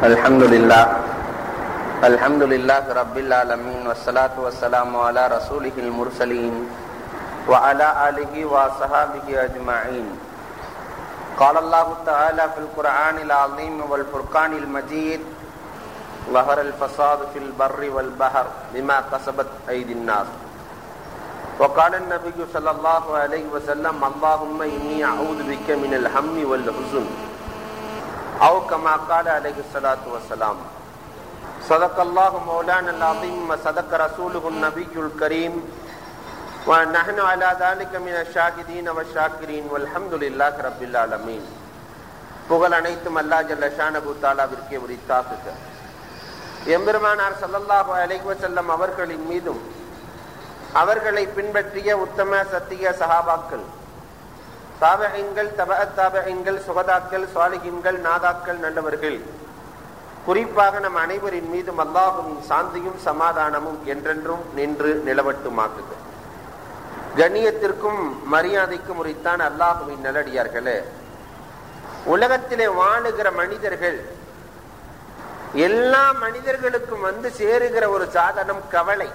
الحمد لله الحمد لله رب العالمين والصلاة والسلام على رسوله المرسلين وعلى آله وصحابه أجمعين قال الله تعالى في القرآن العظيم والفرقان المجيد ظهر الفساد في البر والبحر بما كسبت أيدي الناس وقال النبي صلى الله عليه وسلم اللهم إني أعوذ بك من الهم والحزن أو كما قال عليه الصلاة والسلام صدق الله مولانا العظيم وصدق رسوله النبي الكريم ونحن على ذلك من الشاهدين والشاكرين والحمد لله رب العالمين புகழ் அனைத்தும் அல்லா ஜல்ல ஷானபு தாலாவிற்கே உரித்தாக்குக எம்பெருமானார் சல்லல்லாஹு அலைஹி வஸல்லம் அவர்களின் மீதும் அவர்களை பின்பற்றிய உத்தம சத்திய சஹாபாக்கள் தாபகங்கள் தப தாபகங்கள் சுகதாக்கள் சுவாலிகின்கள் நாதாக்கள் நல்லவர்கள் குறிப்பாக நம் அனைவரின் மீதும் அல்லாஹுவின் சாந்தியும் சமாதானமும் என்றென்றும் நின்று நிலவட்டுமாக்குக கண்ணியத்திற்கும் மரியாதைக்கும் உரித்தான் அல்லாஹுவின் நல்லடியார்களே உலகத்திலே வாழுகிற மனிதர்கள் எல்லா மனிதர்களுக்கும் வந்து சேருகிற ஒரு சாதனம் கவலை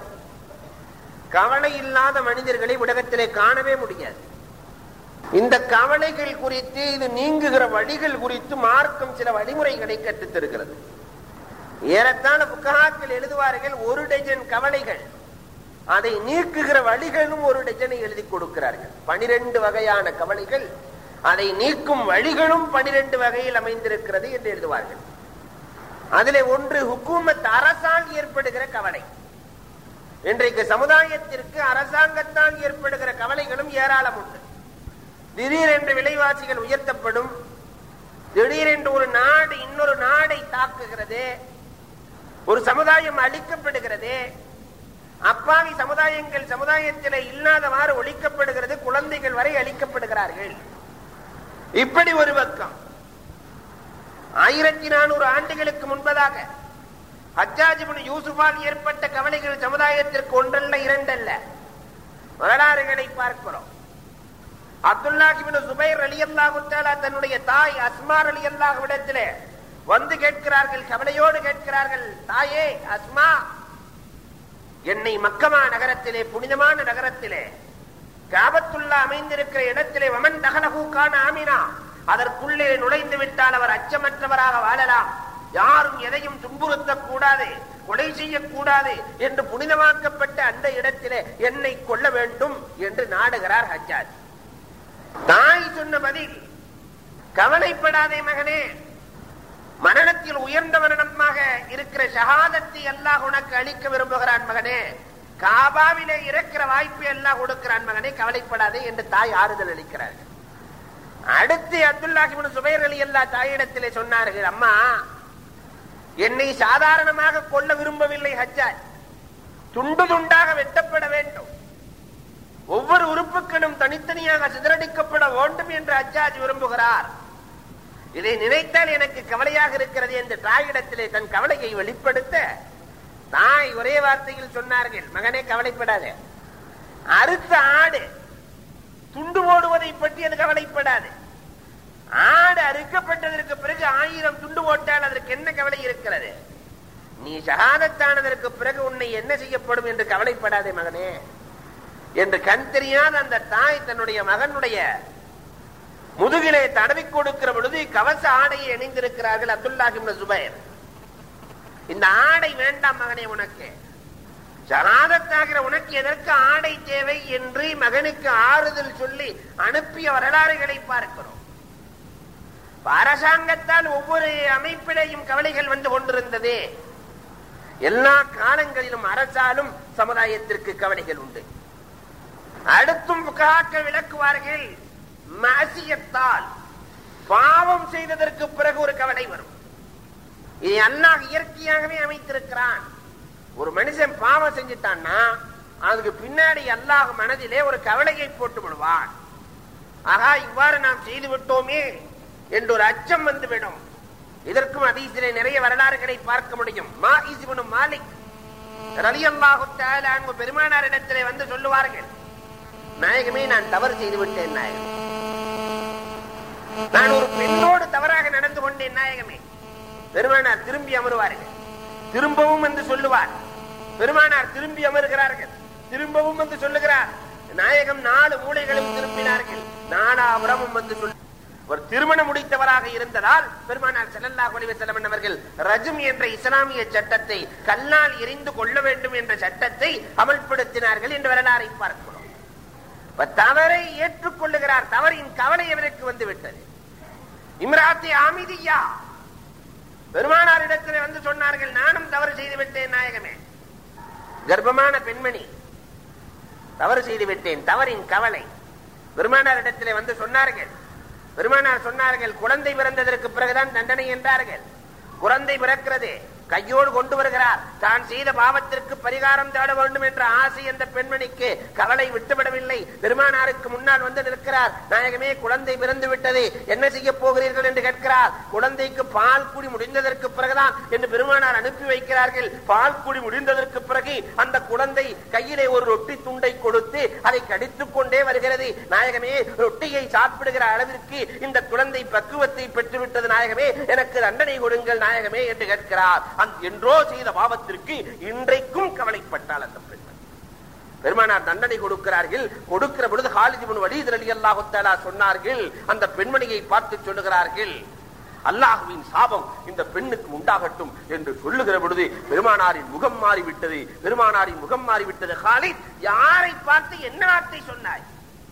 கவலை இல்லாத மனிதர்களை உலகத்திலே காணவே முடியாது இந்த கவலைகள் குறித்து இது நீங்குகிற வழிகள் குறித்து மார்க்கம் சில வழிமுறைகளை கற்றுத்தருகிறது ஏறத்தாழ புக்ககாக்கள் எழுதுவார்கள் ஒரு டஜன் கவலைகள் அதை நீக்குகிற வழிகளும் ஒரு டஜனை எழுதி கொடுக்கிறார்கள் பனிரெண்டு வகையான கவலைகள் அதை நீக்கும் வழிகளும் பனிரெண்டு வகையில் அமைந்திருக்கிறது என்று எழுதுவார்கள் அதிலே ஒன்று ஹுக்கூமத் அரசால் ஏற்படுகிற கவலை இன்றைக்கு சமுதாயத்திற்கு அரசாங்கத்தால் ஏற்படுகிற கவலைகளும் ஏராளம் உண்டு திடீரென்று விலைவாசிகள் உயர்த்தப்படும் திடீரென்று ஒரு நாடு இன்னொரு நாடை தாக்குகிறது ஒரு சமுதாயம் அழிக்கப்படுகிறது அப்பாவி சமுதாயங்கள் சமுதாயத்தில் இல்லாதவாறு ஒழிக்கப்படுகிறது குழந்தைகள் வரை அழிக்கப்படுகிறார்கள் இப்படி ஒரு பக்கம் ஆயிரத்தி நானூறு ஆண்டுகளுக்கு முன்பதாக ஹஜ்ஜாஜிபுன் யூசுஃபால் ஏற்பட்ட கவலைகள் சமுதாயத்திற்கு ஒன்றல்ல இரண்டல்ல வரலாறுகளை பார்க்கிறோம் அப்துல்லாஹிபின் சுபைர் அலி அல்லாஹு தன்னுடைய தாய் அஸ்மார் அலி அல்லாஹுவிடத்திலே வந்து கேட்கிறார்கள் கவலையோடு கேட்கிறார்கள் தாயே அஸ்மா என்னை மக்கமா நகரத்திலே புனிதமான நகரத்திலே காபத்துல்லா அமைந்திருக்கிற இடத்திலே வமன் தகலகூக்கான ஆமினா அதற்குள்ளே நுழைந்து விட்டால் அவர் அச்சமற்றவராக வாழலாம் யாரும் எதையும் துன்புறுத்தக் கூடாது கொலை செய்யக்கூடாது என்று புனிதமாக்கப்பட்ட அந்த இடத்திலே என்னை கொள்ள வேண்டும் என்று நாடுகிறார் ஹஜ்ஜாஜ் தாய் சொன்ன பதில் கவலைப்படாதே மகனே மரணத்தில் உயர்ந்த மரணமாக இருக்கிற ஷஹாதத்தை அல்லாஹ் உனக்கு அளிக்க விரும்புகிறான் மகனே காபாவிலே இருக்கிற வாய்ப்பு எல்லாம் கொடுக்கிறான் மகனே கவலைப்படாதே என்று தாய் ஆறுதல் அளிக்கிறார்கள் அடுத்து அப்துல்லாஹிபின் சுபைர் அலி அல்லா தாயிடத்திலே சொன்னார்கள் அம்மா என்னை சாதாரணமாக கொல்ல விரும்பவில்லை ஹஜ்ஜாஜ் துண்டு துண்டாக வெட்டப்பட வேண்டும் ஒவ்வொரு உறுப்புகளும் தனித்தனியாக சிதறடிக்கப்பட வேண்டும் என்று ஹஜ்ஜாஜ் விரும்புகிறார் இதை நினைத்தால் எனக்கு கவலையாக இருக்கிறது என்று தாயிடத்திலே தன் கவலையை வெளிப்படுத்த தாய் ஒரே வார்த்தையில் சொன்னார்கள் மகனே கவலைப்படாது அறுத்த ஆடு துண்டு ஓடுவதை பற்றி அது கவலைப்படாது ஆடு அறுக்கப்பட்டதற்கு பிறகு ஆயிரம் துண்டு ஓட்டால் அதற்கு என்ன கவலை இருக்கிறது நீ ஷகாதத்தானதற்கு பிறகு உன்னை என்ன செய்யப்படும் என்று கவலைப்படாதே மகனே என்று கண் தெரியாத அந்த தாய் தன்னுடைய மகனுடைய முதுகிலே தடவி கொடுக்கிற பொழுது கவச ஆடையை அணிந்திருக்கிறார்கள் அப்துல்லாஹிம் சுபைர் இந்த ஆடை வேண்டாம் மகனே உனக்கு ஜனாதத்தாகிற உனக்கு எதற்கு ஆடை தேவை என்று மகனுக்கு ஆறுதல் சொல்லி அனுப்பிய வரலாறுகளை பார்க்கிறோம் அரசாங்கத்தால் ஒவ்வொரு அமைப்பிலேயும் கவலைகள் வந்து கொண்டிருந்தது எல்லா காலங்களிலும் அரசாலும் சமுதாயத்திற்கு கவலைகள் உண்டு அடுத்தும் காக்க விளக்குவார்கள் மாசியத்தால் பாவம் செய்ததற்கு பிறகு ஒரு கவலை வரும் இது அல்லாஹ் இயற்கையாகவே அமைத்திருக்கிறான் ஒரு மனுஷன் பாவம் செஞ்சுட்டான்னா அதுக்கு பின்னாடி அல்லாஹ் மனதிலே ஒரு கவலையை போட்டு விடுவான் ஆகா இவ்வாறு நாம் செய்து விட்டோமே என்று ஒரு அச்சம் வந்துவிடும் இதற்கும் அதீசிலே நிறைய வரலாறுகளை பார்க்க முடியும் மா ஈசிபுன் மாலிக் ரலி அல்லாஹு பெருமானார் இடத்திலே வந்து சொல்லுவார்கள் நாயகமே நான் தவறு செய்து விட்டேன் நாயகம் நான் ஒரு பெண்ணோடு தவறாக நடந்து கொண்டேன் நாயகமே பெருமானார் திரும்பி அமருவார்கள் திரும்பவும் என்று சொல்லுவார் பெருமானார் திரும்பி அமருகிறார்கள் திரும்பவும் வந்து சொல்லுகிறார் நாயகம் நாலு மூலைகளும் திரும்பினார்கள் நானாபுரமும் வந்து சொல் ஒரு திருமணம் முடித்தவராக இருந்ததால் பெருமானார் ஸல்லல்லாஹு அலைஹி வஸல்லம் அவர்கள் ரஜம் என்ற இஸ்லாமிய சட்டத்தை கல்லால் எரிந்து கொள்ள வேண்டும் என்ற சட்டத்தை அமல்படுத்தினார்கள் என்று வரலாறை பார்க்கிறோம் இப்ப தவறை ஏற்றுக்கொள்ளுகிறார் தவறின் கவலை அவருக்கு வந்து விட்டது இம்ராத்தி ஆமிதியா பெருமானார் இடத்திலே வந்து சொன்னார்கள் நானும் தவறு செய்து விட்டேன் நாயகமே கர்ப்பமான பெண்மணி தவறு செய்து விட்டேன் தவறின் கவலை பெருமானார் இடத்திலே வந்து சொன்னார்கள் பெருமானார் சொன்னார்கள் குழந்தை பிறந்ததற்கு பிறகுதான் தண்டனை என்றார்கள் குழந்தை பிறக்கிறது கையோடு கொண்டு வருகிறார் தான் செய்த பாவத்திற்கு பரிகாரம் தேட வேண்டும் என்ற ஆசை அந்த பெண்மணிக்கு கவலை விட்டுவிடவில்லை பெருமானாருக்கு முன்னால் வந்து நிற்கிறார் நாயகமே குழந்தை பிறந்து விட்டது என்ன செய்ய போகிறீர்கள் என்று கேட்கிறார் குழந்தைக்கு பால் குடி முடிந்ததற்கு பிறகுதான் என்று பெருமானார் அனுப்பி வைக்கிறார்கள் பால் குடி முடிந்ததற்கு பிறகு அந்த குழந்தை கையிலே ஒரு ரொட்டி துண்டை கொடுத்து அதை கடித்துக் கொண்டே வருகிறது நாயகமே ரொட்டியை சாப்பிடுகிற அளவிற்கு இந்த குழந்தை பக்குவத்தை பெற்றுவிட்டது நாயகமே எனக்கு தண்டனை கொடுங்கள் நாயகமே என்று கேட்கிறார் அந்த என்றோ செய்த பாவத்திற்கு இன்றைக்கும் கவலைப்பட்டாள் அந்த பெண்மணி பெருமானார் தண்டனை கொடுக்கிறார்கள் கொடுக்கிற பொழுது ஹாலிஜிபுன் வலீத் அலி அல்லாஹு தஆலா சொன்னார்கள் அந்த பெண்மணியை பார்த்து சொல்லுகிறார்கள் அல்லாஹுவின் சாபம் இந்த பெண்ணுக்கு உண்டாகட்டும் என்று சொல்லுகிற பொழுது பெருமானாரின் முகம் மாறிவிட்டது பெருமானாரின் முகம் மாறிவிட்டது ஹாலித் யாரை பார்த்து என்ன வார்த்தை சொன்னாய்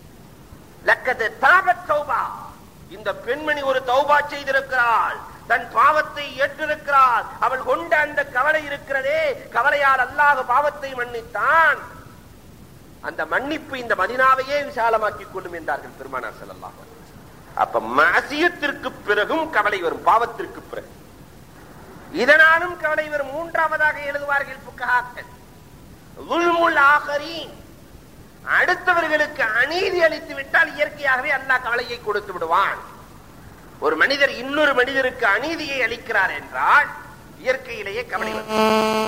லக்கது தாபத் தௌபா இந்த பெண்மணி ஒரு தௌபா செய்திருக்கிறாள் தன் பாவத்தை ஏற்றிருக்கிறாள் அவள் கொண்ட அந்த கவலை இருக்கிறதே கவலையால் அல்லாஹ் பாவத்தை மன்னித்தான் அந்த மன்னிப்பு இந்த மதினாவையே விசாலமாக்கி கொள்ளும் என்றார்கள் பெருமானார் ஸல்லல்லாஹு அலைஹி வஸல்லம். அப்ப மசியத்திற்கு பிறகும் கவலை வரும் பாவத்திற்கு பிறகு இதனாலும் கவலை வரும் மூன்றாவதாக எழுதுவார்கள் புக்கஹாக்கள் ظلم ஆகரீன் அடுத்தவர்களுக்கு அநீதி அளித்து விட்டால் இயற்கையாகவே அல்லாஹ் கவலையை கொடுத்து விடுவான் ஒரு மனிதர் இன்னொரு மனிதருக்கு அநீதியை அளிக்கிறார் என்றால் இயற்கையிலேயே கவலை வரும்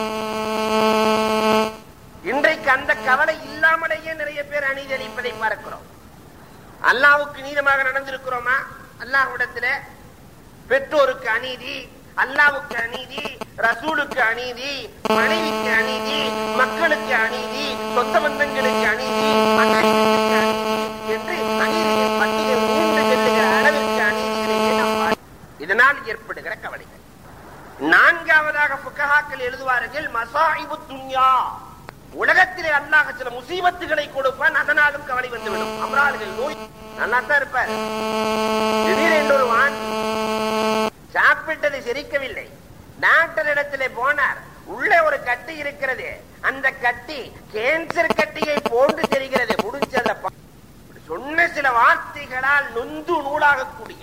இன்றைக்கு அந்த கவலை இல்லாமலேயே நிறைய பேர் அநீதி அளிப்பதை பார்க்கிறோம் அல்லாவுக்கு நீதமாக நடந்திருக்கிறோமா அல்லாஹ்விடத்துல பெற்றோருக்கு அநீதி அல்லாவுக்கு அநீதி ரசூலுக்கு அநீதி மனைவிக்கு அநீதி மக்களுக்கு அநீதி சொந்த பந்தங்களுக்கு அநீதி அநீதிக்கு அநீதி என்று அநீதியின் பட்டியல் நீண்டு செல்லுகிற அளவிற்கு அநீதிகளையே நாம் பார்க்கிறோம். இதனால் ஏற்படுகிற கவலைகள் நான்காவதாக புக்கஹாக்கள் எழுதுவார்கள் மசாயிபு துன்யா உலகத்திலே அல்லாஹ் சில முசீபத்துகளை கொடுப்பான் அதனாலும் கவலை வந்துவிடும் அமராள்கள் நோய் நல்லா தான் இருப்பார் திடீரென்று ஒரு வான் சாப்பிட்டது சிரிக்கவில்லை டாக்டர் இடத்திலே போனார் உள்ளே ஒரு கட்டி இருக்கிறது அந்த கட்டி கேன்சர் கட்டியை போன்று தெரிகிறது முடிஞ்சத பா- இப்படி சொன்ன சில வார்த்தைகளால் நொந்து நூலாகக்கூடிய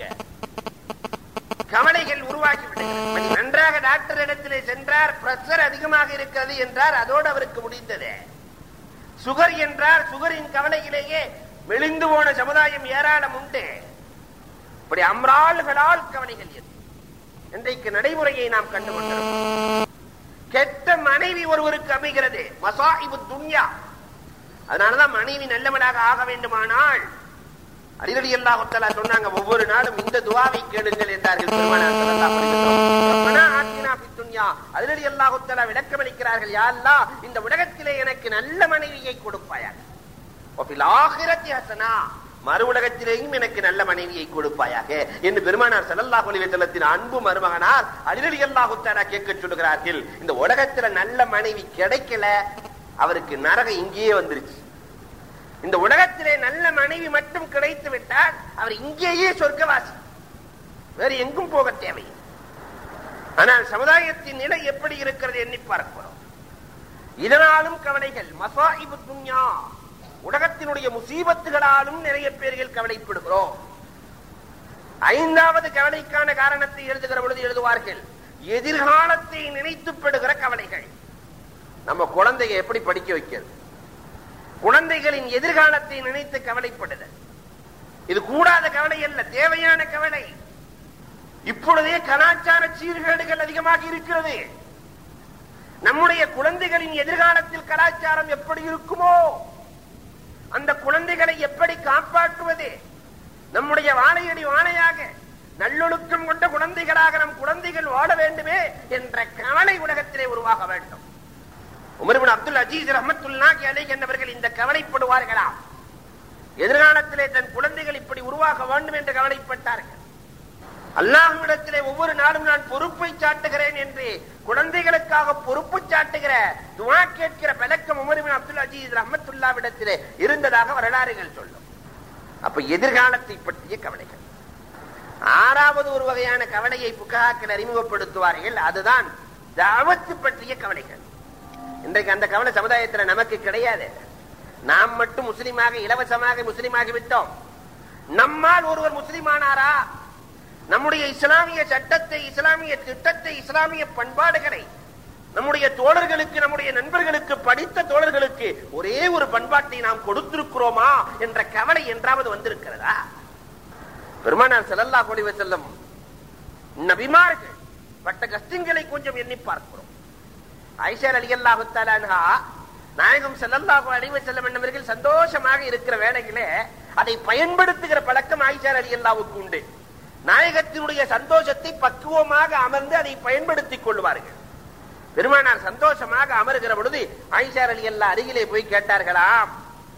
கவலைகள் உருவாகி விடுகிறது நன்றாக டாக்டர் இடத்திலே சென்றார் பிரஷர் அதிகமாக இருக்கிறது என்றார் அதோடு அவருக்கு முடிந்தது சுகர் என்றார் சுகரின் கவலையிலேயே மெலிந்து போன சமுதாயம் ஏராளம் உண்டு இப்படி அம்ராள்களால் கவலைகள் எது இன்றைக்கு நடைமுறையை நாம் கண்டுகொண்டோம் கெட்ட மனைவி ஒருவருக்கு அமைகிறது மசாயிபு துன்யா அதனாலதான் மனைவி நல்லவனாக ஆக வேண்டுமானால் அடிக்கடி அல்லாஹ் தஆலா சொன்னாங்க ஒவ்வொரு நாளும் இந்த துவாவை கேளுங்கள் என்றார்கள் பெருமானார் ஸல்லல்லாஹு அலைஹி வஸல்லம் ரப்பனா ஆத்தினா ஃபித் துன்யா அதிரடி அல்லாஹ் தஆலா விளக்கம் அளிக்கிறார்கள் யா அல்லாஹ் இந்த உலகத்திலே எனக்கு நல்ல மனைவியை கொடுப்பாயாக வஃபில் ஆখিরাতি ஹஸனா மறு உலகத்திலேயும் எனக்கு நல்ல மனைவியை கொடுப்பாயாக என்று பெருமானார் ஸல்லல்லாஹு அலைஹி வஸல்லத்தின் அன்பு மருமகனார் அலிரலி அல்லாஹு தஆலா கேட்க சொல்லுகிறார்கள் இந்த உலகத்துல நல்ல மனைவி கிடைக்கல அவருக்கு நரகம் இங்கேயே வந்துருச்சு இந்த உலகத்திலே நல்ல மனைவி மட்டும் கிடைத்து விட்டால் அவர் இங்கேயே சொர்க்கவாசி வேறு எங்கும் போக தேவையில்லை ஆனால் சமுதாயத்தின் நிலை எப்படி இருக்கிறது எண்ணி பார்க்கிறோம் இதனாலும் கவலைகள் மசாயிபு துன்யா உலகத்தினுடைய முசீபத்துகளாலும் நிறைய பேர்கள் கவலைப்படுகிறோம் ஐந்தாவது கவலைக்கான காரணத்தை எழுதுகிற பொழுது எழுதுவார்கள் எதிர்காலத்தை நினைத்துப்படுகிற கவலைகள் நம்ம குழந்தைய எப்படி படிக்க வைக்கிறது குழந்தைகளின் எதிர்காலத்தை நினைத்து கவலைப்படுதல் இது கூடாத கவலை அல்ல தேவையான கவலை இப்பொழுதே கலாச்சார சீர்கேடுகள் அதிகமாக இருக்கிறது நம்முடைய குழந்தைகளின் எதிர்காலத்தில் கலாச்சாரம் எப்படி இருக்குமோ அந்த குழந்தைகளை எப்படி காப்பாற்றுவது நம்முடைய வாழையடி வாழையாக நல்லொழுக்கம் கொண்ட குழந்தைகளாக நம் குழந்தைகள் வாழ வேண்டுமே என்ற கவலை உலகத்திலே உருவாக வேண்டும் உமர்பின் அப்துல் அஜீஸ் ரஹமத்துல்லாஹி அலைஹி என்பவர்கள் இந்த கவலைப்படுவார்களா எதிர்காலத்திலே தன் குழந்தைகள் இப்படி உருவாக வேண்டும் என்று கவலைப்பட்டார்கள் அல்லாஹ்விடத்திலே ஒவ்வொரு நாளும் நான் பொறுப்பை சாட்டுகிறேன் என்று குழந்தைகளுக்காக பொறுப்பு சாட்டுகிற துவா கேட்கிற பழக்கம் உமர்பின் அப்துல் அஜீஸ் ரஹமத்துல்லாவிடத்திலே இருந்ததாக வரலாறுகள் சொல்லும் அப்ப எதிர்காலத்தை பற்றிய கவலைகள் ஆறாவது ஒரு வகையான கவலையை புகாக்கள் அறிமுகப்படுத்துவார்கள் அதுதான் தாவத்து பற்றிய கவலைகள் இன்றைக்கு அந்த கவலை சமுதாயத்தில் நமக்கு கிடையாது நாம் மட்டும் முஸ்லிமாக இலவசமாக முஸ்லிமாகி விட்டோம் நம்மால் ஒருவர் முஸ்லிமானாரா நம்முடைய இஸ்லாமிய சட்டத்தை இஸ்லாமிய திட்டத்தை இஸ்லாமிய பண்பாடுகளை நம்முடைய தோழர்களுக்கு நம்முடைய நண்பர்களுக்கு படித்த தோழர்களுக்கு ஒரே ஒரு பண்பாட்டை நாம் கொடுத்திருக்கிறோமா என்ற கவலை என்றாவது வந்திருக்கிறதா பெருமானார் செல்லல்லா கொடிவ செல்லும் நபிமார்கள் பட்ட கஷ்டங்களை கொஞ்சம் எண்ணி பார்க்கிறோம் ஐஷர் அலி அல்லாஹு நாயகம் செல்லல்லாஹு அழிவு செல்லும் என்னவர்கள் சந்தோஷமாக இருக்கிற வேளையிலே அதை பயன்படுத்துகிற பழக்கம் ஆயிஷார் அலி அல்லாவுக்கு உண்டு நாயகத்தினுடைய சந்தோஷத்தை பக்குவமாக அமர்ந்து அதை பயன்படுத்திக் கொள்வார்கள் பெருமானார் சந்தோஷமாக அமருகிற பொழுது ஆயிஷார் அலி அல்லா அருகிலே போய் கேட்டார்களாம்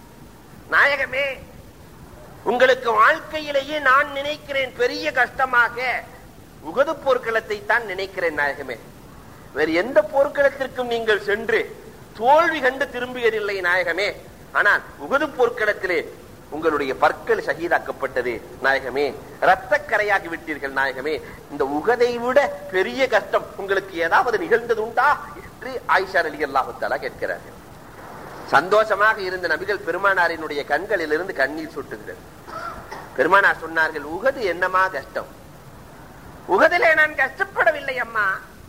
நாயகமே உங்களுக்கு வாழ்க்கையிலேயே நான் நினைக்கிறேன் பெரிய கஷ்டமாக உகது போர்க்களத்தை தான் நினைக்கிறேன் நாயகமே வேறு எந்த போர்க்களத்திற்கும் நீங்கள் சென்று தோல்வி கண்டு திரும்பியதில்லை நாயகமே ஆனால் உகது போர்க்களத்திலே உங்களுடைய பற்கள் சகிதாக்கப்பட்டது நாயகமே ரத்தக்கரையாகி விட்டீர்கள் நாயகமே இந்த உகதை விட பெரிய கஷ்டம் உங்களுக்கு ஏதாவது நிகழ்ந்தது உண்டா என்று ஆயிஷா அலி அல்லாஹுத்தாலா கேட்கிறார்கள் சந்தோஷமாக இருந்த நபிகள் பெருமானாரினுடைய கண்களில் இருந்து கண்ணீர் சுட்டுகிறது பெருமானார் சொன்னார்கள் உகது என்னமா கஷ்டம் உகதிலே நான் கஷ்டப்படவில்லை அம்மா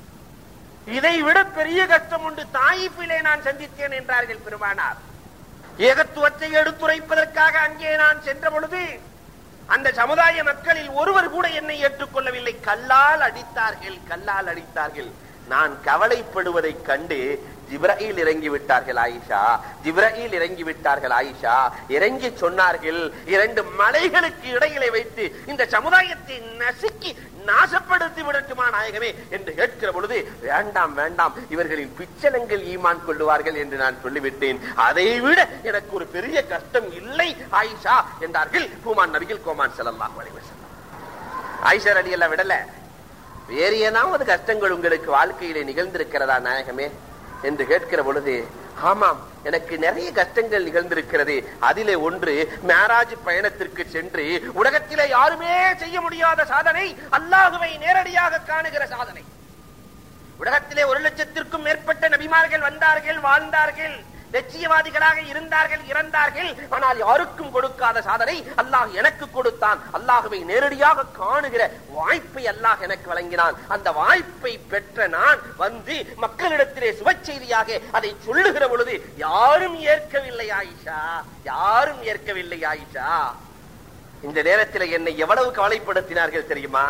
இதை விட பெரிய கஷ்டம் உண்டு தாயிப்பிலே நான் சந்தித்தேன் என்றார்கள் பெருமானார் ஏகத்துவத்தை எடுத்துரைப்பதற்காக அங்கே நான் சென்ற பொழுது அந்த சமுதாய மக்களில் ஒருவர் கூட என்னை ஏற்றுக்கொள்ளவில்லை கல்லால் அடித்தார்கள் கல்லால் அடித்தார்கள் நான் கவலைப்படுவதை கண்டு ஜிப்ரஹீல் இறங்கி விட்டார்கள் ஆயிஷா ஜிப்ரஹீல் இறங்கி விட்டார்கள் ஆயிஷா இறங்கி சொன்னார்கள் இரண்டு மலைகளுக்கு இடையிலே வைத்து இந்த சமுதாயத்தை நசுக்கி நாசப்படுத்தி விடட்டுமா நாயகமே என்று கேட்கிற பொழுது வேண்டாம் வேண்டாம் இவர்களின் பிச்சலங்கள் ஈமான் கொள்ளுவார்கள் என்று நான் சொல்லிவிட்டேன் அதை விட எனக்கு ஒரு பெரிய கஷ்டம் இல்லை ஆயிஷா என்றார்கள் பூமான் நபிகள் கோமான் செல்லல்லாஹு அலைஹி வஸல்லம் ஆயிஷா அலி எல்லாம் விடல வேறு ஏதாவது கஷ்டங்கள் உங்களுக்கு வாழ்க்கையிலே நிகழ்ந்திருக்கிறதா நாயகமே என்று கேட்கிற பொழுது ஆமாம் எனக்கு நிறைய கஷ்டங்கள் நிகழ்ந்திருக்கிறது அதிலே ஒன்று மேராஜ் பயணத்திற்கு சென்று உலகத்திலே யாருமே செய்ய முடியாத சாதனை அல்லாஹுவை நேரடியாக காணுகிற சாதனை உலகத்திலே ஒரு லட்சத்திற்கும் மேற்பட்ட நபிமார்கள் வந்தார்கள் வாழ்ந்தார்கள் லட்சியவாதிகளாக இருந்தார்கள் இறந்தார்கள் ஆனால் யாருக்கும் கொடுக்காத சாதனை அல்லாஹ் எனக்கு கொடுத்தான் அல்லாஹுவை நேரடியாக காணுகிற வாய்ப்பை அல்லாஹ் எனக்கு வழங்கினான் அந்த வாய்ப்பை பெற்ற நான் வந்து மக்களிடத்திலே சுப செய்தியாக அதை சொல்லுகிற பொழுது யாரும் ஏற்கவில்லை ஆயிஷா யாரும் ஏற்கவில்லை ஆயிஷா இந்த நேரத்தில் என்னை எவ்வளவு கவலைப்படுத்தினார்கள் தெரியுமா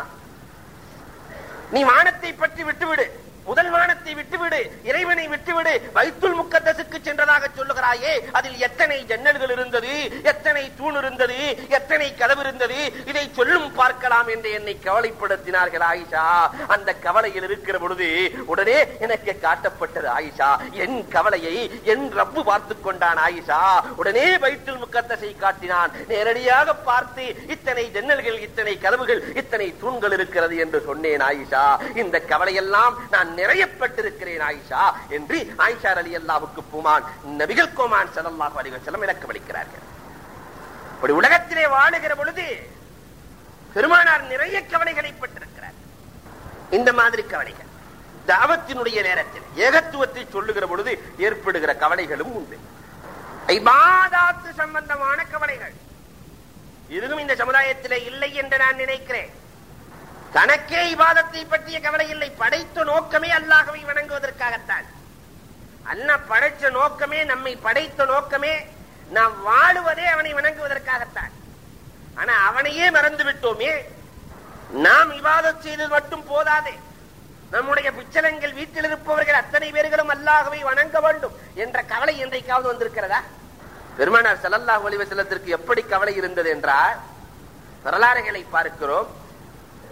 நீ வானத்தை பற்றி விட்டுவிடு முதல் வானத்தை விட்டுவிடு இறைவனை விட்டுவிடு வைத்துல் முக்கத்தசுக்கு சென்றதாக சொல்லுகிறாயே அதில் எத்தனை ஜன்னல்கள் இருந்தது எத்தனை தூண் இருந்தது எத்தனை கதவு இருந்தது இதை சொல்லும் பார்க்கலாம் என்று என்னை கவலைப்படுத்தினார்கள் ஆயிஷா அந்த கவலையில் இருக்கிற பொழுது உடனே எனக்கு காட்டப்பட்டது ஆயிஷா என் கவலையை என் ரப்பு பார்த்து கொண்டான் ஆயிஷா உடனே வைத்துல் முக்கத்தசை காட்டினான் நேரடியாக பார்த்து இத்தனை ஜன்னல்கள் இத்தனை கதவுகள் இத்தனை தூண்கள் இருக்கிறது என்று சொன்னேன் ஆயிஷா இந்த கவலையெல்லாம் நான் நிறையப்பட்டிருக்கிறேன் ஆயிஷா என்று ஆயிஷா அலி அல்லாவுக்கு பூமான் நபிகள் கோமான் சல்லாஹ் அலிவசலம் விளக்கமளிக்கிறார்கள் அப்படி உலகத்திலே வாழுகிற பொழுது பெருமானார் நிறைய கவலைகளை பட்டிருக்கிறார் இந்த மாதிரி கவலைகள் தாவத்தினுடைய நேரத்தில் ஏகத்துவத்தை சொல்லுகிற பொழுது ஏற்படுகிற கவலைகளும் உண்டு ஐபாதாத்து சம்பந்தமான கவலைகள் இதுவும் இந்த சமுதாயத்திலே இல்லை என்று நான் நினைக்கிறேன் தனக்கே இவாதத்தை பற்றிய கவலை இல்லை படைத்த நோக்கமே அல்லாஹவை வணங்குவதற்காகத்தான் அல்ல படைச்ச நோக்கமே நம்மை படைத்த நோக்கமே நாம் வாழுவதே அவனை வணங்குவதற்காகத்தான் ஆனா அவனையே மறந்து விட்டோமே நாம் இவாதம் செய்தது மட்டும் போதாதே நம்முடைய பிச்சலங்கள் வீட்டில் இருப்பவர்கள் அத்தனை பேர்களும் அல்லாஹவை வணங்க வேண்டும் என்ற கவலை என்றைக்காவது வந்திருக்கிறதா பெருமானார் சல்லல்லாஹு அலைஹி வஸல்லத்திற்கு எப்படி கவலை இருந்தது என்றால் வரலாறுகளை பார்க்கிறோம்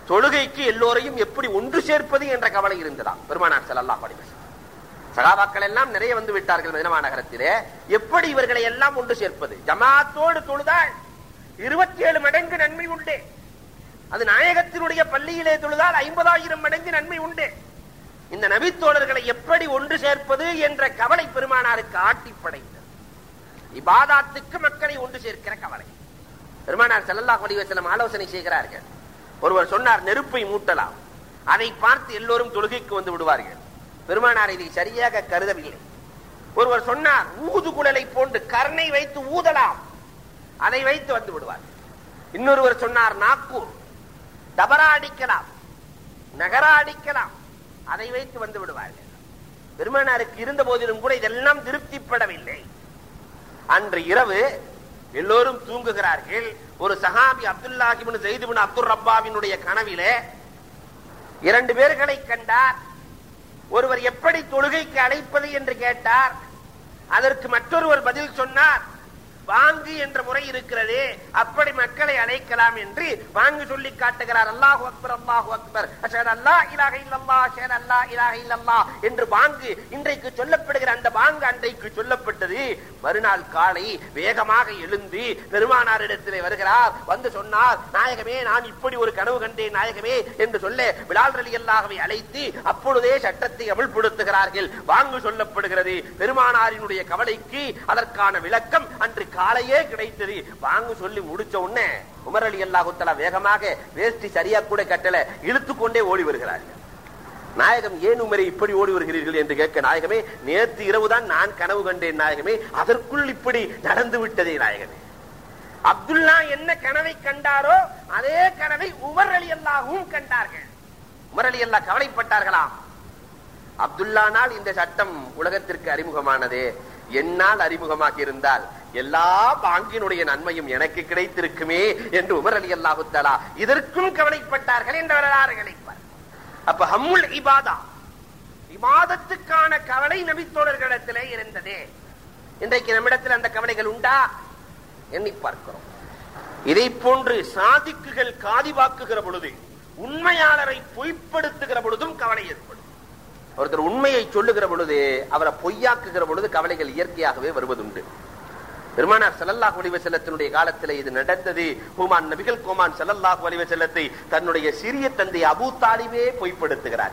தொழுகைக்கு எல்லோரையும் எப்படி ஒன்று சேர்ப்பது என்ற கவலை இருந்ததாம் பெருமானார் ஸல்லல்லாஹு அலைஹி வஸல்லம் சகாபாக்கள் எல்லாம் நிறைய வந்து விட்டார்கள் மதினா மாநகரத்திலே எப்படி இவர்களை எல்லாம் ஒன்று சேர்ப்பது ஜமாத்தோடு தொழுதால் இருபத்தி ஏழு மடங்கு நன்மை உண்டு அது நாயகத்தினுடைய பள்ளியிலே தொழுதால் ஐம்பதாயிரம் மடங்கு நன்மை உண்டு இந்த நபித்தோழர்களை எப்படி ஒன்று சேர்ப்பது என்ற கவலை பெருமானாருக்கு ஆட்டி படைத்தது இபாதாத்துக்கு மக்களை ஒன்று சேர்க்கிற கவலை பெருமானார் ஸல்லல்லாஹு அலைஹி வஸல்லம் ஆலோசனை செய்கிறார்கள் ஒருவர் சொன்னார் நெருப்பை மூட்டலாம் அதை பார்த்து எல்லோரும் தொழுகைக்கு வந்து விடுவார்கள் பெருமானார் இதை சரியாக கருதவில்லை ஒருவர் சொன்னார் ஊது குழலை போன்று கர்ணை வைத்து ஊதலாம் அதை வைத்து வந்து விடுவார் இன்னொருவர் சொன்னார் நாக்கூர் தபரா அடிக்கலாம் நகரா அடிக்கலாம் அதை வைத்து வந்து விடுவார்கள் பெருமானாருக்கு இருந்த போதிலும் கூட இதெல்லாம் திருப்திப்படவில்லை அன்று இரவு எல்லோரும் தூங்குகிறார்கள் ஒரு சஹாபி அப்துல்லாஹிபின் ஜெயிதுபின் அப்துல் ரப்பாவினுடைய கனவிலே இரண்டு பேர்களை கண்டார் ஒருவர் எப்படி தொழுகைக்கு அழைப்பது என்று கேட்டார் அதற்கு மற்றொருவர் பதில் சொன்னார் வாங்கு என்ற முறை இருக்கிறது அப்படி மக்களை அழைக்கலாம் என்று வாங்கு சொல்லி காட்டுகிறார் அல்லாஹு அக்பர் அல்லாஹு அக்பர் அஷஹது அல்லா இலாஹ இல்லல்லாஹ் அஷஹது அல்லா இலாஹ இல்லல்லாஹ் என்று வாங்கு இன்றைக்கு சொல்லப்படுகிற அந்த வாங்கு அன்றைக்கு சொல்லப்பட்டது மறுநாள் காலை வேகமாக எழுந்து பெருமானாரிடத்திலே வருகிறார் வந்து சொன்னார் நாயகமே நான் இப்படி ஒரு கனவு கண்டேன் நாயகமே என்று சொல்ல விலால் ரலி அல்லாஹவை அழைத்து அப்பொழுதே சட்டத்தை அமல்படுத்துகிறார்கள் வாங்கு சொல்லப்படுகிறது பெருமானாரினுடைய கவலைக்கு அதற்கான விளக்கம் அன்று காலையே கிடைத்தது வாங்கு சொல்லி முடிச்ச உடனே உமர் அலி அல்லாஹுத்தலா வேகமாக வேஷ்டி சரியா கூட கட்டல இழுத்து கொண்டே ஓடி வருகிறார்கள் நாயகம் ஏன் உமரை இப்படி ஓடி வருகிறீர்கள் என்று கேட்க நாயகமே நேற்று இரவுதான் நான் கனவு கண்டேன் நாயகமே அதற்குள் இப்படி நடந்து விட்டதே நாயகமே அப்துல்லா என்ன கனவை கண்டாரோ அதே கனவை உமர் அலி அல்லாஹும் கண்டார்கள் உமர் அலி அல்லா கவலைப்பட்டார்களாம் அப்துல்லானால் இந்த சட்டம் உலகத்திற்கு அறிமுகமானது என்னால் அறிமுகமாகி இருந்தால் எல்லா பாங்கினுடைய நன்மையும் எனக்கு கிடைத்திருக்குமே என்று உமர் அலி அல்லாஹு தலா இதற்கும் கவலைப்பட்டார்கள் என்ற வரலாறுகளை பார். அப்ப ஹம்முல் இபாதா இபாதத்துக்கான கவலை நபித்தோழர்களிடத்திலே இருந்தது இன்றைக்கு நம்மிடத்தில் அந்த கவலைகள் உண்டா எண்ணி பார்க்கிறோம் இதை போன்று சாதிக்குகள் காதிவாக்குகிற பொழுது உண்மையாளரை பொய்ப்படுத்துகிற பொழுதும் கவலை ஏற்படும் ஒருத்தர் உண்மையை சொல்லுகிற பொழுது அவரை பொய்யாக்குகிற பொழுது கவலைகள் இயற்கையாகவே வருவதுண்டு பெருமானார் ஸல்லல்லாஹு அலைஹி வஸல்லத்தினுடைய காலத்தில் இது நடந்தது ஹுமான் நபிகள் கோமான் ஸல்லல்லாஹு அலைஹி வஸல்லத்தை தன்னுடைய சிறிய தந்தை அபூ தாலிபே பொய்ப்படுத்துகிறார்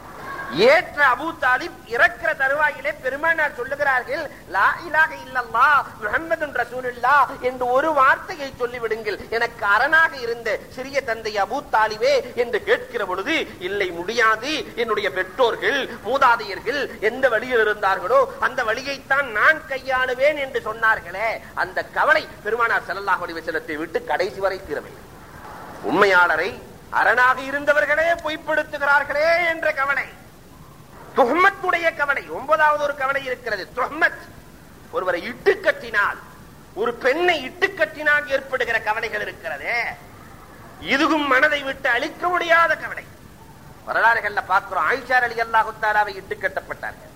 ஏற்ற அபூ தாலிப் இறக்கிற தருவாயிலே பெருமானார் சொல்லுகிறார்கள் லா இலாஹ இல்லல்லாஹ் முஹம்மதுன் ரசூலுல்லாஹ் என்று ஒரு வார்த்தையை சொல்லிவிடுங்கள் எனக்கு அரணாக இருந்த சிறிய தந்தை அபூ தாலிபே என்று கேட்கிற பொழுது இல்லை முடியாது என்னுடைய பெற்றோர்கள் மூதாதையர்கள் எந்த வழியில் இருந்தார்களோ அந்த வழியைத்தான் நான் கையாளுவேன் என்று சொன்னார்களே அந்த கவலை பெருமானார் ஸல்லல்லாஹு அலைஹி வஸல்லத்தை விட்டு கடைசி வரை தீரவில்லை உண்மையாளரை அரணாக இருந்தவர்களே பொய்ப்படுத்துகிறார்களே என்ற கவலை துஹ்மத்துடைய கவலை ஒன்பதாவது ஒரு கவலை இருக்கிறது துஹ்மத் ஒருவரை இட்டு கட்டினால் ஒரு பெண்ணை இட்டு கட்டினால் ஏற்படுகிற கவலைகள் இருக்கிறதே இதுவும் மனதை விட்டு அழிக்க முடியாத கவலை வரலாறுகள்ல பார்க்கிறோம் ஆயிஷார் அலி அல்லாஹு தாலாவை இட்டு கட்டப்பட்டார்கள்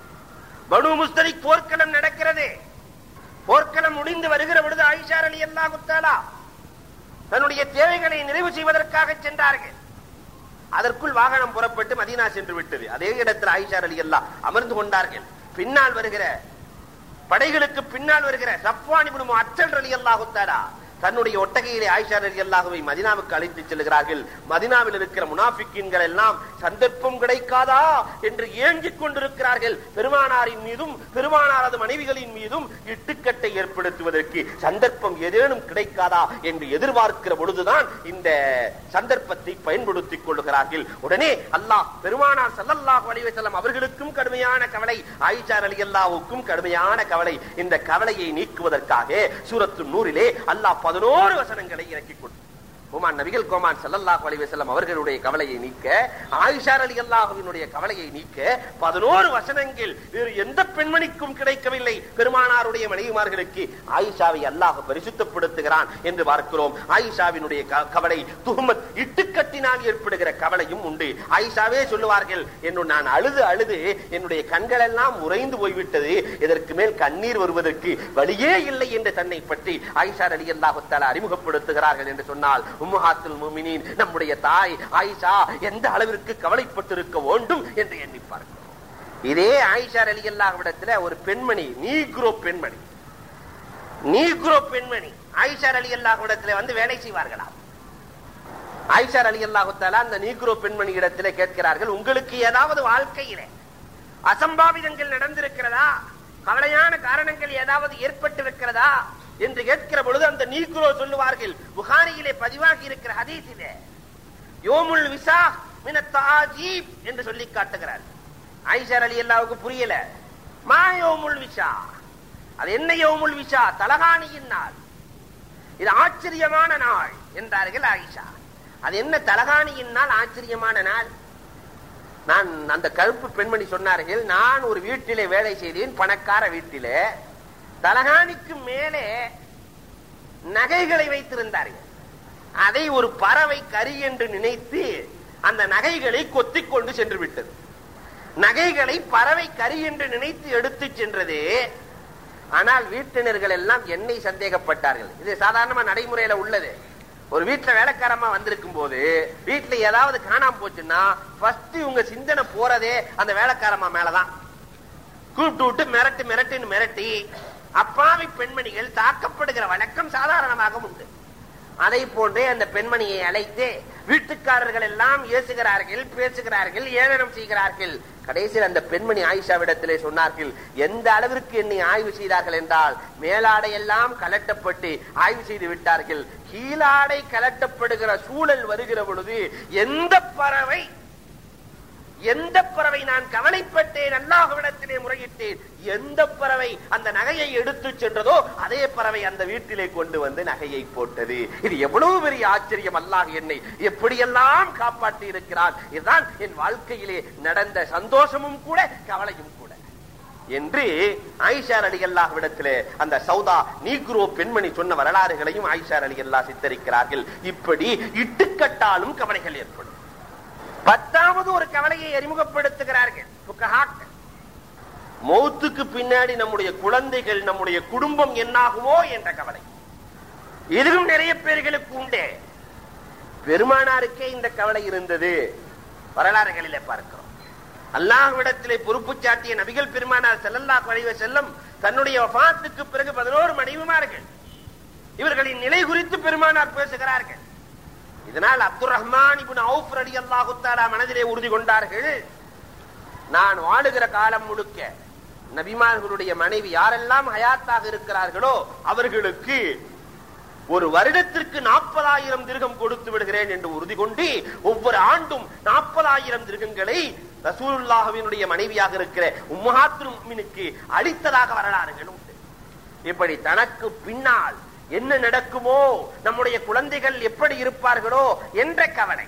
பனு முஸ்தலிக் போர்க்களம் நடக்கிறது போர்க்களம் முடிந்து வருகிற பொழுது ஆயிஷார் அலி அல்லாஹு தாலா தன்னுடைய தேவைகளை நிறைவு செய்வதற்காக சென்றார்கள் அதற்குள் வாகனம் புறப்பட்டு மதீனா சென்று விட்டது அதே இடத்தில் ஆயிஷார் அலி அல்லா அமர்ந்து கொண்டார்கள் பின்னால் வருகிற படைகளுக்கு பின்னால் வருகிற சப்வானி முனுமோ அச்சல் அலி அல்லாஹுத்தாரா தன்னுடைய ஒட்டகையிலே ஆயிஷா அலி அல்லாஹுவை மதினாவுக்கு அழைத்து செல்கிறார்கள் மதினாவில் இருக்கிற முனாஃபிக்கின்கள் எல்லாம் சந்தர்ப்பம் கிடைக்காதா என்று ஏங்கிக் கொண்டிருக்கிறார்கள் பெருமானாரின் மீதும் பெருமானாரது மனைவிகளின் மீதும் இட்டுக்கட்டை ஏற்படுத்துவதற்கு சந்தர்ப்பம் ஏதேனும் கிடைக்காதா என்று எதிர்பார்க்கிற பொழுதுதான் இந்த சந்தர்ப்பத்தை பயன்படுத்திக் கொள்ளுகிறார்கள் உடனே அல்லாஹ் பெருமானார் ஸல்லல்லாஹு அலைஹி வஸல்லம் அவர்களுக்கும் கடுமையான கவலை ஆயிஷா ரலியல்லாஹுக்கும் கடுமையான கவலை இந்த கவலையை நீக்குவதற்காக சூரத்து நூறிலே அல்லாஹ் பதினோரு வசனங்களை இறக்கி கொண்டு கோமான் நபிகள் கோமான் ஸல்லல்லாஹு அலைஹி வஸல்லம் அவர்களுடைய கவலையை நீக்க ஆயிஷா ரலியல்லாஹுவினுடைய கவலையை நீக்க பதினோரு வசனங்கள் வேறு எந்த பெண்மணிக்கும் கிடைக்கவில்லை பெருமானாருடைய மனைவிமார்களுக்கு ஆயிஷாவை அல்லாஹ் பரிசுத்தப்படுத்துகிறான் என்று பார்க்கிறோம் ஆயிஷாவினுடைய க- கவலை துஹ்மத் இட்டுக்கட்டினால் ஏற்படுகிற கவலையும் உண்டு ஆயிஷாவே சொல்லுவார்கள் என்று நான் அழுது அழுது என்னுடைய கண்கள் எல்லாம் உறைந்து போய்விட்டது இதற்கு மேல் கண்ணீர் வருவதற்கு வழியே இல்லை என்று தன்னை பற்றி ஆயிஷா அலி அல்லாஹு அறிமுகப்படுத்துகிறார்கள் என்று சொன்னால் உம்மஹாத்துல் முமினின் நம்முடைய தாய் ஆயிஷா எந்த அளவிற்கு கவலைப்பட்டிருக்க வேண்டும் என்று எண்ணி பார்க்கிறோம் இதே ஆயிஷா அலி அல்லாஹ்விடத்துல ஒரு பெண்மணி நீக்ரோ பெண்மணி நீக்ரோ பெண்மணி ஆயிஷா அலி அல்லாஹ்விடத்துல வந்து வேலை செய்வார்களாம் ஆயிஷா அலி அல்லாஹுத்தாலா அந்த நீக்ரோ பெண்மணி இடத்துல கேட்கிறார்கள் உங்களுக்கு ஏதாவது வாழ்க்கையிலே அசம்பாவிதங்கள் நடந்திருக்கிறதா கவலையான காரணங்கள் ஏதாவது ஏற்பட்டிருக்கிறதா என்று கேட்கிற பொழுது அந்த நீக்ரோ சொல்லுவார்கள் புகாரியிலே பதிவாகி இருக்கிற ஹதீஸிலே யோமுல் விசா மினத்தாஜீப் என்று சொல்லி காட்டுகிறார் ஆயிஷா அலி அல்லாவுக்கு புரியல மா யோமுல் விசா அது என்ன யோமுல் விசா தலகாணியின் நாள் இது ஆச்சரியமான நாள் என்றார்கள் ஆயிஷா அது என்ன தலகாணியின் நாள் ஆச்சரியமான நாள் நான் அந்த கருப்பு பெண்மணி சொன்னார்கள் நான் ஒரு வீட்டிலே வேலை செய்தேன் பணக்கார வீட்டிலே தலகாணிக்கு மேலே நகைகளை வைத்திருந்தார்கள் அதை ஒரு பறவை கரி என்று நினைத்து அந்த நகைகளை கொத்திக் கொண்டு சென்று விட்டது நகைகளை பறவை கரி என்று நினைத்து எடுத்து சென்றது ஆனால் வீட்டினர்கள் எல்லாம் என்னை சந்தேகப்பட்டார்கள் இது சாதாரணமா நடைமுறையில உள்ளது ஒரு வீட்டுல வேலைக்காரமா வந்திருக்கும் போது வீட்டுல ஏதாவது காணாம போச்சுன்னா ஃபர்ஸ்ட் இவங்க சிந்தனை போறதே அந்த வேலைக்காரமா மேலதான் கூப்பிட்டு விட்டு மிரட்டு மிரட்டுன்னு மிரட்டி அப்பாவி பெண்மணிகள் தாக்கப்படுகிற வழக்கம் சாதாரணமாக உண்டு அதை போன்றே அந்த பெண்மணியை அழைத்து வீட்டுக்காரர்கள் எல்லாம் ஏசுகிறார்கள் பேசுகிறார்கள் ஏளனம் செய்கிறார்கள் கடைசியில் அந்த பெண்மணி ஆயிஷாவிடத்திலே சொன்னார்கள் எந்த அளவிற்கு என்னை ஆய்வு செய்தார்கள் என்றால் மேலாடை எல்லாம் கலட்டப்பட்டு ஆய்வு செய்து விட்டார்கள் கீழாடை கலட்டப்படுகிற சூழல் வருகிற பொழுது எந்த பறவை எந்த பறவை நான் கவலைப்பட்டேன் அல்லாஹ்விடத்திலே முறையிட்டேன் எந்த பறவை அந்த நகையை எடுத்து சென்றதோ அதே பறவை அந்த வீட்டிலே கொண்டு வந்து நகையை போட்டது இது எவ்வளவு பெரிய ஆச்சரியம் அல்லாஹ் என்னை எப்படியெல்லாம் காப்பாற்றி இருக்கிறான் இதுதான் என் வாழ்க்கையிலே நடந்த சந்தோஷமும் கூட கவலையும் கூட என்று ஆயிஷார் அலி அல்லாஹ்விடத்திலே அந்த சௌதா நீக்ரோ பெண்மணி சொன்ன வரலாறுகளையும் ஆயிஷார் அலி அல்லாஹ் சித்தரிக்கிறார்கள் இப்படி இட்டுக்கட்டாலும் கவலைகள் ஏற்படும் பத்தாவது ஒரு கவலையை அறிமுகப்படுத்துகிறார்கள் புக்கஹாக்கள். மௌத்துக்கு பின்னாடி நம்முடைய குழந்தைகள் நம்முடைய குடும்பம் என்னாகுமோ என்ற கவலை இதுவும் நிறைய பேர்களுக்கு உண்டே பெருமானாருக்கே இந்த கவலை இருந்தது வரலாறுகளிலே பார்க்கிறோம் அல்லாஹ்விடத்திலே பொறுப்பு சாட்டிய நபிகள் பெருமானார் செல்லல்லாஹு அலைஹி வஸல்லம் தன்னுடைய வஃபாத்துக்கு பிறகு பதினோரு மனைவிமார்கள் இவர்களின் நிலை குறித்து பெருமானார் பேசுகிறார்கள் இதனால் அப்துல் ரஹ்மான் இப்னு அவுஃப் ரலியல்லாஹு தஆலா மனதிலே உறுதி கொண்டார்கள் நான் வாழுகிற காலம் முழுக்க நபிமார்களுடைய மனைவி யாரெல்லாம் ஹயாத்தாக இருக்கிறார்களோ அவர்களுக்கு ஒரு வருடத்திற்கு நாற்பதாயிரம் திருகம் கொடுத்து விடுகிறேன் என்று உறுதி கொண்டு ஒவ்வொரு ஆண்டும் நாற்பதாயிரம் திருகங்களை ரசூலுல்லாஹுவினுடைய மனைவியாக இருக்கிற உம்மஹாத்துமினுக்கு அளித்ததாக வரலாறுகள் உண்டு இப்படி தனக்கு பின்னால் என்ன நடக்குமோ நம்முடைய குழந்தைகள் எப்படி இருப்பார்களோ என்ற கவலை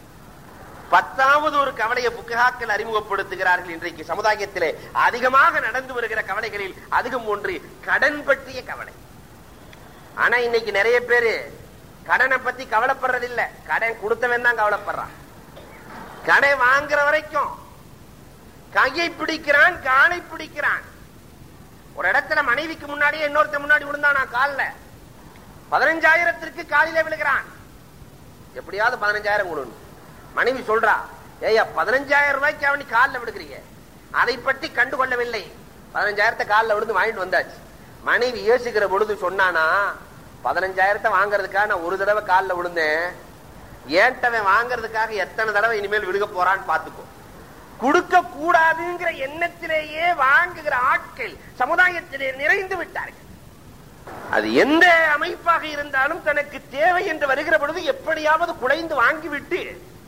பத்தாவது ஒரு கவலையை புக்ககாக்கள் அறிமுகப்படுத்துகிறார்கள் இன்றைக்கு சமுதாயத்திலே அதிகமாக நடந்து வருகிற கவலைகளில் அதிகம் ஒன்று கடன் பற்றிய கவலை ஆனா இன்னைக்கு நிறைய பேரு கடனை பத்தி கவலைப்படுறதில்ல கடன் கொடுத்தவன் தான் கவலைப்படுறான் கடை வாங்குற வரைக்கும் கையை பிடிக்கிறான் காலை பிடிக்கிறான் ஒரு இடத்துல மனைவிக்கு முன்னாடியே இன்னொருத்த முன்னாடி விழுந்தானா கால்ல பதினஞ்சாயிரத்திற்கு காலிலே விழுகிறான் எப்படியாவது பதினஞ்சாயிரம் கொடுணும் மனைவி சொல்றா ஏய்யா பதினஞ்சாயிரம் ரூபாய்க்கு அவனி காலில் விடுக்கிறீங்க அதை பற்றி கண்டுகொள்ளவில்லை பதினஞ்சாயிரத்தை காலில் விழுந்து வாங்கிட்டு வந்தாச்சு மனைவி யோசிக்கிற பொழுது சொன்னானா பதினஞ்சாயிரத்தை வாங்குறதுக்காக நான் ஒரு தடவை காலில் விழுந்தேன் ஏன்ட்டவன் வாங்குறதுக்காக எத்தனை தடவை இனிமேல் விழுக போறான்னு பாத்துக்கோ கொடுக்க கூடாதுங்கிற எண்ணத்திலேயே வாங்குகிற ஆட்கள் சமுதாயத்திலே நிறைந்து விட்டார்கள் அது எந்த அமைப்பாக இருந்தாலும் தனக்கு தேவை என்று வருகிற பொழுது எப்படியாவது குலைந்து வாங்கிவிட்டு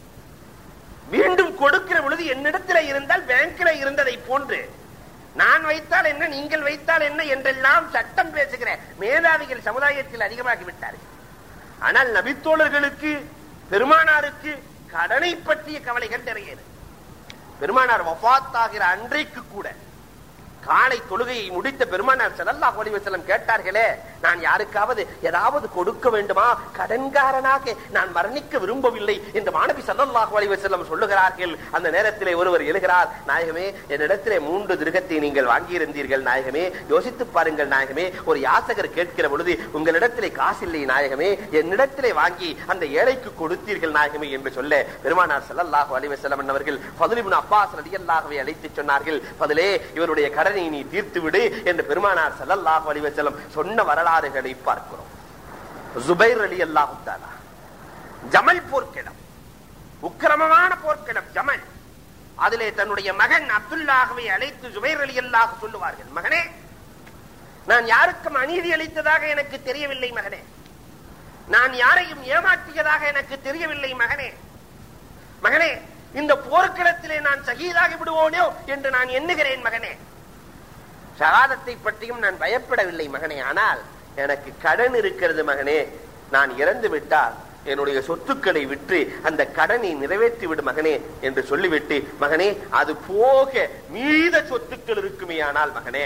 மீண்டும் கொடுக்கிற பொழுது என்னிடத்தில் இருந்தால் பேங்க்ல இருந்ததை போன்று நான் வைத்தால் என்ன நீங்கள் வைத்தால் என்ன என்றெல்லாம் சட்டம் பேசுகிற மேதாவிகள் சமுதாயத்தில் அதிகமாகி விட்டார்கள் ஆனால் நபித்தோழர்களுக்கு பெருமானாருக்கு கடனை பற்றிய கவலைகள் நிறைய இருக்கு. பெருமானார் வஃபாத்தாகிற அன்றைக்கு கூட காலை தொழுகையை முடித்த பெருமானார் ஸல்லல்லாஹு அலைஹி வஸல்லம் கேட்டார்களே நான் யாருக்காவது ஏதாவது கொடுக்க வேண்டுமா கடன்காரனாக நான் மரணிக்க விரும்பவில்லை என்று மாணவி சல்லல்லாஹு அலைஹி வஸல்லம் சொல்லுகிறார்கள் அந்த நேரத்திலே ஒருவர் எழுகிறார் நாயகமே என்னிடத்திலே மூன்று திருகத்தை நீங்கள் வாங்கியிருந்தீர்கள் நாயகமே யோசித்து பாருங்கள் நாயகமே ஒரு யாசகர் கேட்கிற பொழுது உங்களிடத்திலே காசில்லை நாயகமே என்னிடத்திலே வாங்கி அந்த ஏழைக்கு கொடுத்தீர்கள் நாயகமே என்று சொல்ல பெருமானார் ஸல்லல்லாஹு அலைஹி வஸல்லம் அவர்கள் ஃபதுல் இப்னு அப்பாஸ் ரலியல்லாஹுவை அழைத்து சொன்னார்கள் பதிலே இவருடைய கடனை நீ தீர்த்து விடு என்று பெருமானார் ஸல்லல்லாஹு அலைஹி வஸல்லம் சொன்ன வரலாறுகளை பார்க்கிறோம் ஜுபைர் ரலியல்லாஹு தஆலா ஜமல் போர்க்கிடம் உக்கிரமமான போர்க்கிடம் ஜமல் அதிலே தன்னுடைய மகன் அப்துல்லாஹுவை அழைத்து ஜுபைர் ரலியல்லாஹு சொல்லுவார்கள் மகனே நான் யாருக்கும் அநீதி அளித்ததாக எனக்கு தெரியவில்லை மகனே நான் யாரையும் ஏமாற்றியதாக எனக்கு தெரியவில்லை மகனே மகனே இந்த போர்க்களத்திலே நான் சகிதாகி விடுவோனோ என்று நான் எண்ணுகிறேன் மகனே ஷகாதத்தை பற்றியும் நான் பயப்படவில்லை மகனே ஆனால் எனக்கு கடன் இருக்கிறது மகனே நான் இறந்து விட்டால் என்னுடைய சொத்துக்களை விற்று அந்த கடனை நிறைவேற்றி விடு மகனே என்று சொல்லிவிட்டு மகனே அது போக மீத சொத்துக்கள் இருக்குமே ஆனால் மகனே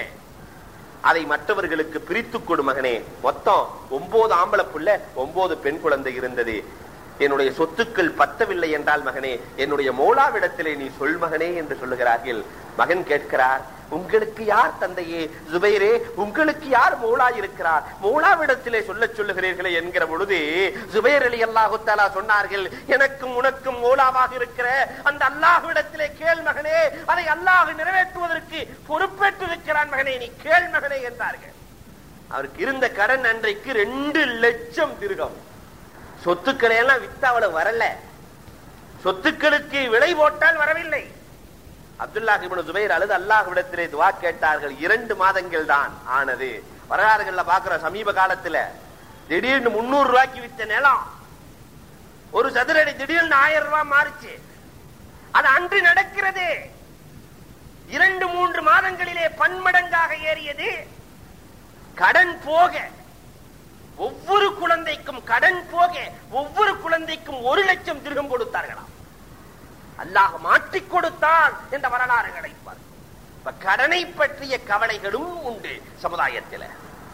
அதை மற்றவர்களுக்கு பிரித்து கொடு மகனே மொத்தம் ஒன்பது ஆம்பளை புள்ள ஒன்பது பெண் குழந்தை இருந்தது என்னுடைய சொத்துக்கள் பத்தவில்லை என்றால் மகனே என்னுடைய மோலாவிடத்திலே நீ சொல் மகனே என்று சொல்லுகிறார்கள் மகன் கேட்கிறார் உங்களுக்கு யார் தந்தையே ஜுபைரே உங்களுக்கு யார் மோலா இருக்கிறார் மோலாவிடத்திலே சொல்ல சொல்லுகிறீர்களே என்கிற பொழுது ஜுபைர் அலி அல்லாஹு தாலா சொன்னார்கள் எனக்கும் உனக்கும் மோலாவாக இருக்கிற அந்த அல்லாஹ்விடத்திலே கேள் மகனே அதை அல்லாஹ் நிறைவேற்றுவதற்கு பொறுப்பேற்று இருக்கிறான் மகனே நீ கேள் மகனே என்றார்கள் அவருக்கு இருந்த கடன் அன்றைக்கு ரெண்டு லட்சம் திருகம் சொத்துக்களை எல்லாம் வித்து அவ்வளவு வரல சொத்துக்களுக்கு விலை போட்டால் வரவில்லை அப்துல்லாஹ் இப்னு ஜுபைர் அழுது அல்லாஹ்விடத்திலே துவா கேட்டார்கள் இரண்டு மாதங்கள் தான் ஆனது வரலாறுகள்ல பாக்குற சமீப காலத்துல திடீர்னு முன்னூறு ரூபாய்க்கு வித்த நிலம் ஒரு சதுரடி திடீர்னு ஆயிரம் ரூபாய் மாறிச்சு அது அன்று நடக்கிறது இரண்டு மூன்று மாதங்களிலே பன்மடங்காக ஏறியது கடன் போக ஒவ்வொரு குழந்தைக்கும் கடன் போக ஒவ்வொரு குழந்தைக்கும் ஒரு லட்சம் திருகம் கொடுத்தார்களாம் அல்லாஹ் மாற்றிக் கொடுத்தான் என்ற வரலாறுகளை பார்க்கிறோம். இப்ப கடனை பற்றிய கவலைகளும் உண்டு சமுதாயத்தில்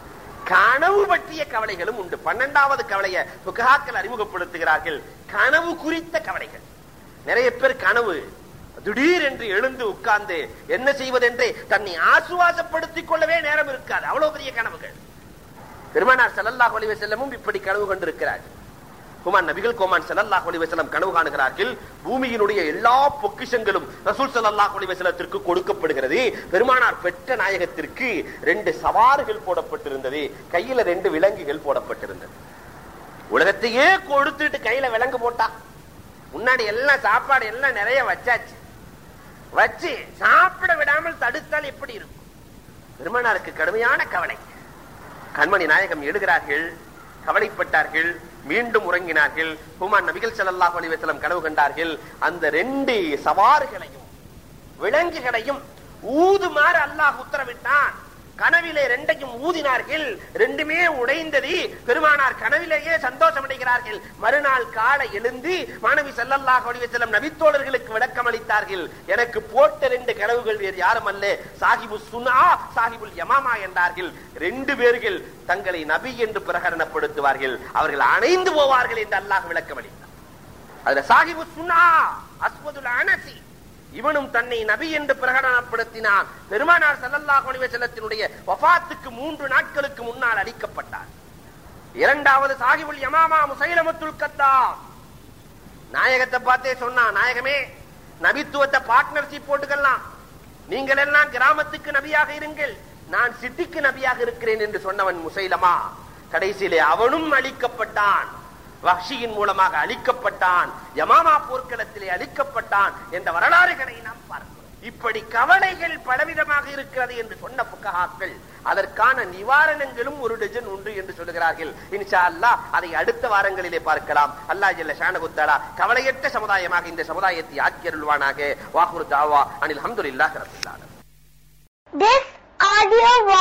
கனவு பற்றிய கவலைகளும் உண்டு பன்னெண்டாவது கவலையை புகாக்கள் அறிமுகப்படுத்துகிறார்கள் கனவு குறித்த கவலைகள் நிறைய பேர் கனவு திடீர் என்று எழுந்து உட்கார்ந்து என்ன செய்வதென்றே தன்னை ஆசுவாசப்படுத்திக் கொள்ளவே நேரம் இருக்காது அவ்வளவு பெரிய கனவுகள் பெருமானார் ஸல்லல்லாஹு அலைஹி வஸல்லமும் இப்படி கனவு கண்டிருக்கிறார்கள் குமான் நபிகள் கோமான் ஸல்லல்லாஹு அலைஹி வஸல்லம் கனவு காணுகிறார்கள் பூமியினுடைய எல்லா பொக்கிஷங்களும் ரசூல் ஸல்லல்லாஹு அலைஹி வஸல்லத்திற்கு கொடுக்கப்படுகிறது பெருமானார் பெற்ற நாயகத்திற்கு ரெண்டு சவார்கள் போடப்பட்டிருந்தது கையில ரெண்டு விலங்குகள் போடப்பட்டிருந்தது உலகத்தையே கொடுத்துட்டு கையில விலங்கு போட்டா முன்னாடி எல்லாம் சாப்பாடு எல்லாம் நிறைய வச்சாச்சு வச்சு சாப்பிட விடாமல் தடுத்தால் எப்படி இருக்கும் பெருமானாருக்கு கடுமையான கவலை கண்மணி நாயகம் எழுகிறார்கள் கவலைப்பட்டார்கள் மீண்டும் உறங்கினார்கள் ஹுமான் நபிகள் ஸல்லல்லாஹு அலைஹி வஸல்லம் கனவு கண்டார்கள் அந்த ரெண்டு சவார்களையும் விலங்குகளையும் ஊதுமாறு அல்லாஹ் உத்தரவிட்டான் கனவிலே ரெண்டையும் ஊதினார்கள் ரெண்டுமே உடைந்தது பெருமானார் கனவிலேயே சந்தோஷம் அடைகிறார்கள் மறுநாள் காலை எழுந்து மாணவி ஸல்லல்லாஹு அலைஹி வஸல்லம் நபித்தோழர்களுக்கு விளக்கம் அளித்தார்கள் எனக்கு போட்ட ரெண்டு கனவுகள் வேறு யாரும் அல்ல சாஹிபு சுனா சாஹிபுல் யமாமா என்றார்கள் ரெண்டு பேர்கள் தங்களை நபி என்று பிரகடனப்படுத்துவார்கள் அவர்கள் அணைந்து போவார்கள் என்று அல்லாஹ் விளக்கம் அளித்தார் அதுல சாஹிபு சுனா அஸ்வதுல் அனசி இவனும் தன்னை நபி என்று பிரகடனப்படுத்தினான் பெருமானார் ஸல்லல்லாஹு அலைஹி வஸல்லத்தினுடைய வஃபாத்துக்கு மூன்று நாட்களுக்கு முன்னால் அளிக்கப்பட்டார் இரண்டாவது சாஹிபுல் யமாமா முசைலமத்துல் கத்தாம் நாயகத்தை பார்த்தே சொன்னான் நாயகமே நபித்துவத்தை பார்ட்னர்ஷிப் போட்டுக்கலாம் நீங்கள் எல்லாம் கிராமத்துக்கு நபியாக இருங்கள் நான் சிட்டிக்கு நபியாக இருக்கிறேன் என்று சொன்னவன் முசைலமா கடைசியிலே அவனும் அழிக்கப்பட்டான் வஹ்ஷியின் மூலமாக அழிக்கப்பட்டான் யமாமா போர்க்களத்திலே அழிக்கப்பட்டான் என்ற வரலாறுகளை நாம் பார்க்கிறோம் இப்படி கவலைகள் பலவிதமாக இருக்கிறது என்று சொன்ன புக்கஹாக்கள் அதற்கான நிவாரணங்களும் ஒரு டஜன் உண்டு என்று சொல்லுகிறார்கள் இன்ஷா அல்லாஹ் அதை அடுத்த வாரங்களிலே பார்க்கலாம் அல்லாஹ் ஜல்ல ஷானகுத்தாலா கவலையற்ற சமுதாயமாக இந்த சமுதாயத்தை ஆக்கியருள்வானாக வாகுரு தாவா அனில் அஹமதுல்லாஹி ரப்பில் ஆலமீன் This audio was